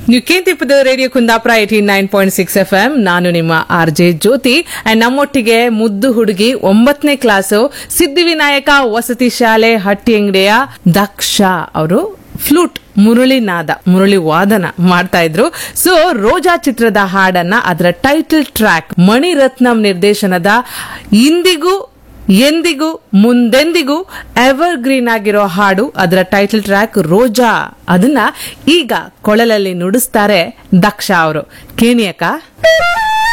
ನೀವು ಕೇಂತಿಪ್ಪದ radio Kundapura eighty nine point six F M ನಾನು ನಿಮ್ಮ ಆರ್ ಜೆ ಜ್ಯೋತಿ ಅಂಡ್ ನಮ್ಮೊಟ್ಟಿಗೆ ಮುದ್ದು ಹುಡುಗಿ ಒಂಬತ್ತನೇ ಕ್ಲಾಸು ಸಿದ್ಧಿವಿನಾಯಕ ವಸತಿ ಶಾಲೆ ಹಟ್ಟಿಯಂಗಡಿಯ ದಕ್ಷ ಅವರು ಫ್ಲೂಟ್ ಮುರಳಿ ನಾದ ಮುರಳಿ ವಾದನ ಮಾಡ್ತಾ ಇದ್ರು ಸೊ ರೋಜಾ ಚಿತ್ರದ ಹಾಡನ್ನ ಅದರ ಟೈಟಲ್ ಟ್ರ್ಯಾಕ್ ಮಣಿರತ್ನಂ ನಿರ್ದೇಶನದ ಇಂದಿಗೂ ಎಂದಿಗೂ ಮುಂದೆಂದಿಗೂ ಎವರ್ ಗ್ರೀನ್ ಆಗಿರೋ ಹಾಡು ಅದರ ಟೈಟಲ್ ಟ್ರ್ಯಾಕ್ ರೋಜಾ ಅದನ್ನ ಈಗ ಕೊಳಲಲ್ಲಿ ನುಡಿಸ್ತಾರೆ ದಕ್ಷ ಅವರು ಕೇಣಿಯಕ್ಕ